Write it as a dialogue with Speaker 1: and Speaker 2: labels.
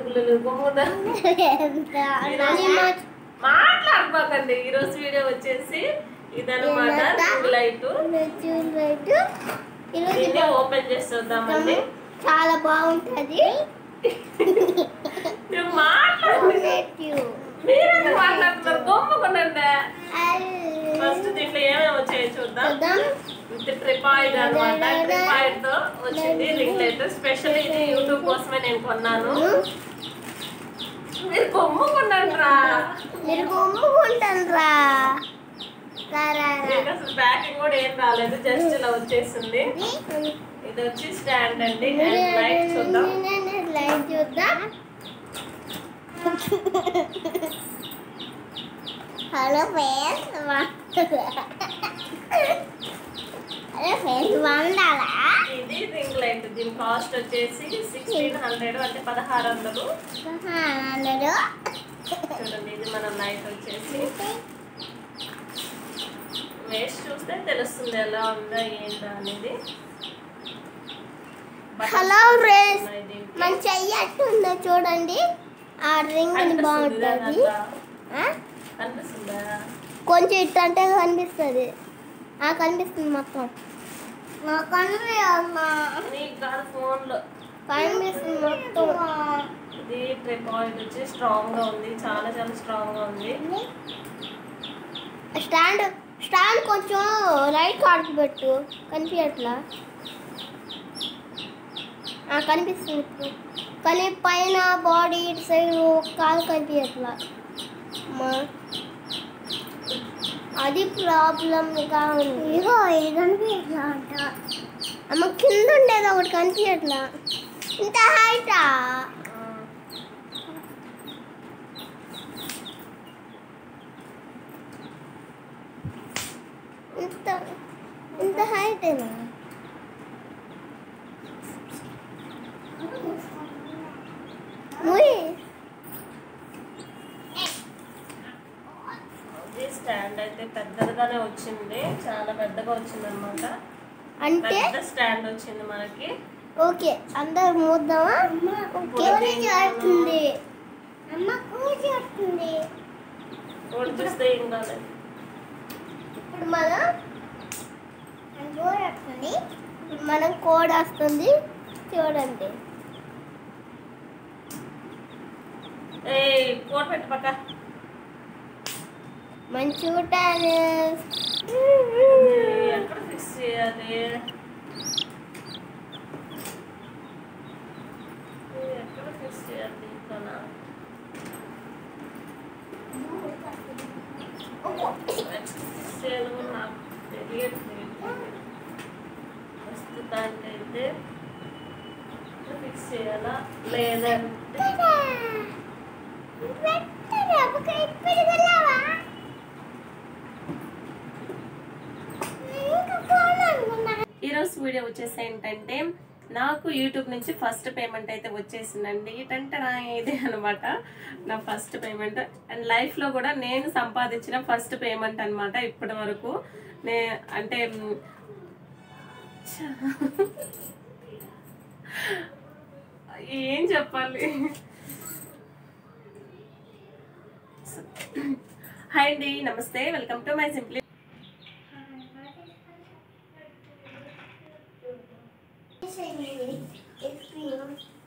Speaker 1: పుల్లలు గమ్మున మాట్లాడబాకండి ఈ రోజు వీడియో వచ్చేసి ఇదన్నమాట రింగ్ లైట్ దీన్ని ఓపెన్ చేసి చూద్దామండి
Speaker 2: చాలా బాగుంటది
Speaker 1: మీరు మాట్లాడండి మీరెందుకు మాట్లాడుతున్నారు గమ్ముకునండి ఫస్ట్ దీంట్లో ఏమేమి వచ్చాయో చూద్దాం
Speaker 2: చూద్దాం
Speaker 1: ఇది ట్రిపాయిడ్ అనమాట ట్రిపాయిడ్ తో వచ్చింది రింగ్ లైట్ స్పెషల్ ఇది యూట్యూబ్ కోసమే నేను కొన్నాను మీరు కొమ్ముకున్నాను రా
Speaker 2: మీరు కొమ్ముకుంటారా
Speaker 1: దీనికి అసలు ప్యాకింగ్ కూడా ఏం రాలేదు జస్ట్ ఇలా వచ్చేసింది ఇది వచ్చి స్టాండ్ అండి అండ్ లైట్ చూద్దాం
Speaker 2: లైట్ చూద్దాం హలో ఫ్రెండ్స్ హలో ఫ్రెండ్స్ వండాలా
Speaker 1: ఇది రింగ్ లైట్ దీని కాస్ట్ వచ్చేసి సిక్స్టీన్ హండ్రెడ్ అంటే పదహారు వందలు
Speaker 2: అందరూ
Speaker 1: చూడండి ఇది మన లైట్ వచ్చేసి వేస్ట్ చూస్తే తెలుస్తుంది ఎలా ఉందా ఏంటా అనేది Buttons
Speaker 2: హలో ఫ్రెండ్స్
Speaker 1: ఉన్నాయి దీనికి.
Speaker 2: మన చెయ్యి అట్టుందో చూడండి ఆ రింగ్
Speaker 1: కనిపిస్తుంది
Speaker 2: బాగుంటుంది
Speaker 1: ఇదంతా.
Speaker 2: ఆ?
Speaker 1: కనిపిస్తుందా
Speaker 2: కొంచెం ఇట్టు అంటే కనిపిస్తుంది ఆ కనిపిస్తుంది మొత్తం నాకు కనిపించమ్మా
Speaker 1: నీకు కాదు ఫోన్ లో
Speaker 2: కనిపిస్తుంది మొత్తం
Speaker 1: ఇది ట్రిపాయిడ్ వచ్చి స్ట్రాంగ్ గా ఉంది చాలా చాలా స్ట్రాంగ్ గా ఉంది
Speaker 2: స్టాండ్ స్టాండ్ కొంచెం రైట్ కార్డ్కి పెట్టు కనిపించట్లా ఆ, కనిపిస్తుంది ఇప్పుడు కానీ పైన బాడీ ఇటు సైడ్ ఒక కాలు కనిపించట్లా అమ్మా. అది ప్రాబ్లంగా ఉంది ఇగో ఇది కనిపించట్లా అంట అమ్మ కింద ఉండేది ఒకటి కనిపించట్లా ఇంత హైటా
Speaker 1: ఆ,
Speaker 2: ఇంత ఇంత హైటేనా ముయ్
Speaker 1: ఇది స్టాండ్ అయితే పెద్దదిగానే వచ్చింది చాలా పెద్దగా వచ్చింది అనమాట
Speaker 2: అంటే
Speaker 1: పెద్ద స్టాండ్ వచ్చింది మనకి
Speaker 2: ఓకే అందరు మూద్దామా ఓకే చేస్తుంది అమ్మ కూర్చి వస్తుంది
Speaker 1: ఒకటి చూస్తే ఏం కాలేదు
Speaker 2: ఇప్పుడు మనం కోడ్ వస్తుంది ఇప్పుడు మనం కోడ్ వస్తుంది చూడండి
Speaker 1: ఏ కోట్ పెట్టు పక్క
Speaker 2: మంచి ఉంటాను
Speaker 1: ఇది ఎక్కడ ఫిక్స్ చేయాలి ఇది ఎక్కడ ఫిక్స్ చేయాలి దీంట్లోనా ఎక్కడ ఫిక్స్ చేయాలో కూడా నాకు తెలియట్లేదు ప్రస్తుతానికైతే ఇక్కడ ఫిక్స్ చేయాలా లేదంటే ఈరోజు వీడియో వచ్చేసి ఏంటంటే నాకు యూట్యూబ్ నుంచి ఫస్ట్ పేమెంట్ అయితే వచ్చేసిందండి ఏంటంటే నా ఇదే అనమాట నా ఫస్ట్ పేమెంట్ అండ్ లైఫ్లో కూడా నేను సంపాదించిన ఫస్ట్ పేమెంట్ అనమాట ఇప్పటి వరకు నే అంటే మ్, ఛ. ఏం చెప్పాలి హాయ్ అండి నమస్తే welcome to my simply
Speaker 2: It's cream.